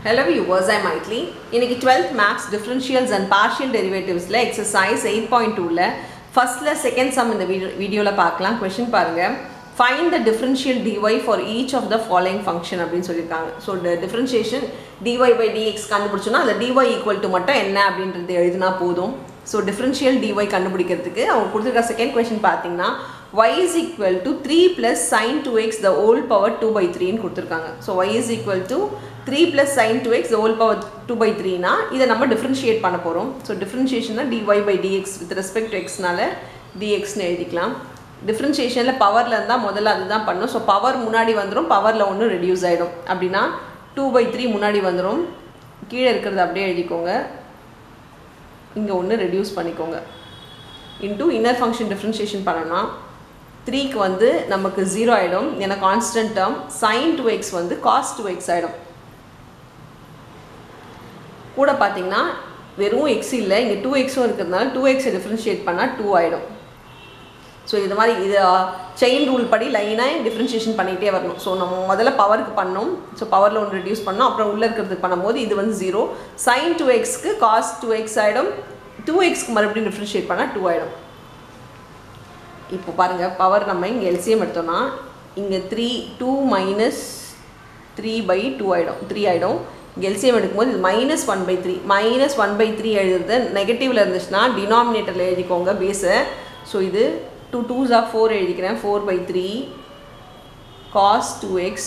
Hello viewers, I'm Maitli. இன்னைக்கு 12th maths differentials and partial derivatives exercise eight point டூவில் ஃபஸ்ட்டில் second sum இந்த video வீடியோவில் பார்க்கலாம் கொஷின் பாருங்கள் find the differential dy for each of the following function அப்படின்னு சொல்லியிருக்காங்க so differentiation dy by dx கண்டுபிடிச்சோன்னா அந்த டிஒய் ஈக்குவல் டு மட்டும் என்ன அப்படின்றது எழுதினா போதும் ஸோ டிஃப்ரென்ஷியல் டிஒய் கண்டுபிடிக்கிறதுக்கு அவங்க கொடுத்துருக்க செகண்ட் கொஷின் பார்த்தீங்கன்னா y is equal to 3 plus sin 2x the whole power 2 by 3 ன்னு கொடுத்துருக்காங்க so y is equal to 3 plus sin 2x the whole power 2 by 3 னா இதை நம்ம டிஃப்ரென்ஷியேட் பண்ண போகிறோம் so differentiation dy by dx with respect to xனால dxன்னு எழுதிக்கலாம் டிஃப்ரென்ஷியேஷனில் பவரில் இருந்தால் முதல்ல அதுதான் பண்ணும் ஸோ பவர் முன்னாடி வந்துடும் பவரில் ஒன்று ரெடியூஸ் ஆகிடும் அப்படின்னா டூ பை த்ரீ முன்னாடி வந்துடும் கீழே இருக்கிறது அப்படியே எழுதிக்கோங்க இங்கே ஒன்று ரெடியூஸ் பண்ணிக்கோங்க இன்டூ இன்னர் ஃபங்க்ஷன் டிஃப்ரென்ஷியேஷன் பண்ணோம்னா த்ரீக்கு வந்து நமக்கு ஜீரோ ஆகிடும் ஏன்னா constant term sine two x வந்து காஸ் டூ எக்ஸ் ஆகிடும் கூட பார்த்தீங்கன்னா வெறும் எக்ஸ் இல்லை இங்கே டூ எக்ஸும் இருக்கிறதுனால டூ எக்ஸை டிஃப்ரென்ஷியேட் பண்ணால் டூ ஆகிடும் ஸோ இது மாதிரி இது செயின் ரூல் படி லைனாக டிஃப்ரென்ஷியேஷன் பண்ணிகிட்டே வரணும் ஸோ நம்ம முதல்ல பவருக்கு பண்ணோம் ஸோ பவரில் ஒன்று ரெடியூஸ் பண்ணோம் அப்புறம் உள்ளே இருக்கிறதுக்கு பண்ணும்போது இது வந்து ஜீரோ சைன் டூ எக்ஸ்க்கு காஸ் டூ எக்ஸ் ஆகிடும் டூ எக்ஸ்க்கு மறுபடியும் டிஃப்ரென்ஷியேட் பண்ணால் டூ ஆகிடும் இப்போ பாருங்கள் பவர் நம்ம இங்கே எல்சிஎம் எடுத்தோம்னா இங்கே three two minus three by two ஆகிடும் த்ரீ ஆகிடும் இங்கே எல்சிஎம் எடுக்கும்போது இது minus one by three minus one by three எழுதுறது நெகட்டிவில் இருந்துச்சுன்னா டினாமினேட்டரில் எழுதிக்கோங்க பேஸை ஸோ இது டூ டூ ஜா ஃபோர் எழுதிக்கிறேன் four by three cos two x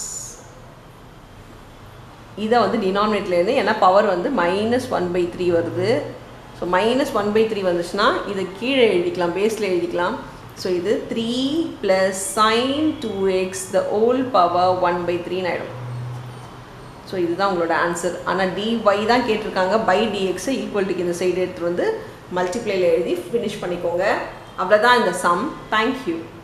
இதை வந்து டினாமினேட்டில் இருந்து ஏன்னா பவர் வந்து மைனஸ் ஒன் பை த்ரீ வருது so minus one by three வந்துச்சுன்னா இதை கீழே எழுதிக்கலாம் பேஸில் எழுதிக்கலாம் ஸோ இது three plus sine two x the whole power one by த்ரீன்னு ஆகிடும் ஸோ இதுதான் உங்களோட ஆன்சர் ஆனால் dy தான் கேட்டிருக்காங்க பை டிஎக்ஸை ஈக்குவல்ட்டுக்கு இந்த சைடு எடுத்துகிட்டு வந்து மல்டிப்ளேயில் எழுதி ஃபினிஷ் பண்ணிக்கோங்க அவ்வளோதான் இந்த சம் தேங்க்யூ